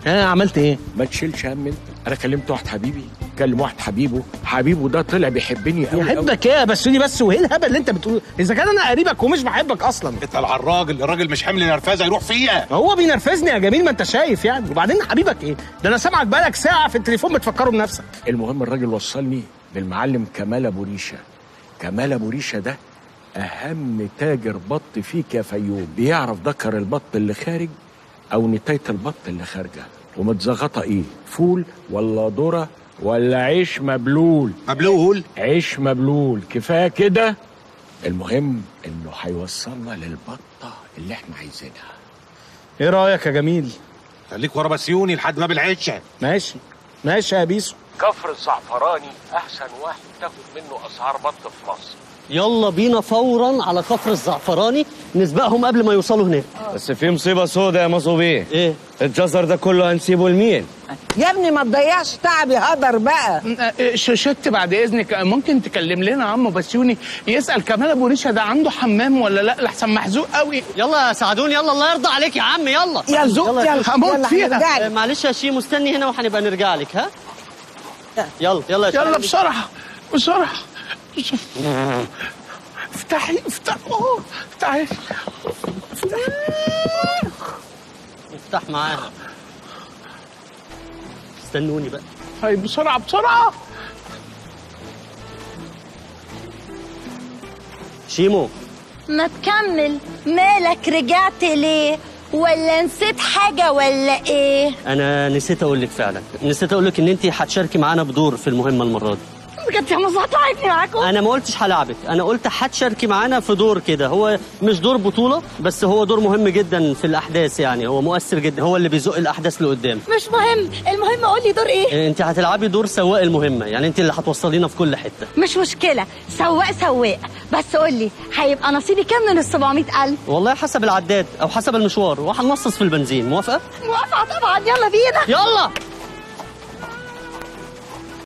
ها عملت ايه ما تشيلش هم انت انا كلمت واحد حبيبي كلم واحد حبيبه حبيبه ده طلع بيحبني قوي قوي يحبك ايه يا بسوني بس وايه الهبل اللي انت بتقوله اذا كان انا قريبك ومش بحبك اصلا اتقل على الراجل الراجل مش حمل نرفزه يروح فيها هو بينرفزني يا جميل ما انت شايف يعني وبعدين حبيبك ايه ده انا سامعك بقالك ساعه في التليفون بتفكروا بنفسك المهم الراجل وصلني بالمعلم كمال ابو ريشه كمال ابو ريشه ده اهم تاجر بط فيك يا فيوم بيعرف ذكر البط اللي خارج او نتايه البط اللي خارجه ومتزغطه ايه فول ولا ذره ولا عيش مبلول مبلول عيش مبلول كفايه كده المهم انه هيوصلنا للبطه اللي احنا عايزينها ايه رايك يا جميل خليك ورا بسيوني لحد باب العشه ماشي ماشي يا بيسو كفر الزعفراني احسن واحد تاخد منه اسعار بط في مصر يلا بينا فورا على كفر الزعفراني نسبقهم قبل ما يوصلوا هناك بس في مصيبة سودة يا مصو بيه ايه الجزر ده كله هنسيبه لمين؟ يا ابني ما تضيعش تعبي هدر بقى شوشت بعد اذنك ممكن تكلم لنا عمو بسيوني يسال كمال ابو ريشه ده عنده حمام ولا لا لحسن محزوق قوي يلا يا سعدون يلا الله يرضى عليك يا عم يلا يلا يلا يلا هموت يلا فيها. هنرجع آه، لك. معلش يا شيمو استني هنا وهنبقى نرجع لك ها يلا يلا يا يلا شيمو. بسرعه بسرعه افتحي افتحي أوه، افتحي افتح معاها استنوني بقى هاي بسرعه بسرعه شيمو ما تكمل مالك رجعت ليه ولا نسيت حاجة ولا ايه انا نسيت اقول لك فعلا نسيت اقول لك ان انت هتشاركي معانا بدور في المهمه المره دي بجد يا مصلحة تعبني معاكم انا ما قلتش هلاعبك انا قلت هتشاركي معانا في دور كده هو مش دور بطوله بس هو دور مهم جدا في الاحداث يعني هو مؤثر جدا هو اللي بيزق الاحداث لقدام مش مهم المهم قولي دور ايه انت هتلعبي دور سواق المهمه يعني انت اللي هتوصلينا في كل حته مش مشكلة سواق سواق بس قولي هيبقى نصيبي كام من ال 700 ألف والله حسب العداد او حسب المشوار وهنصص في البنزين موافقه موافقة طبعا يلا بينا يلا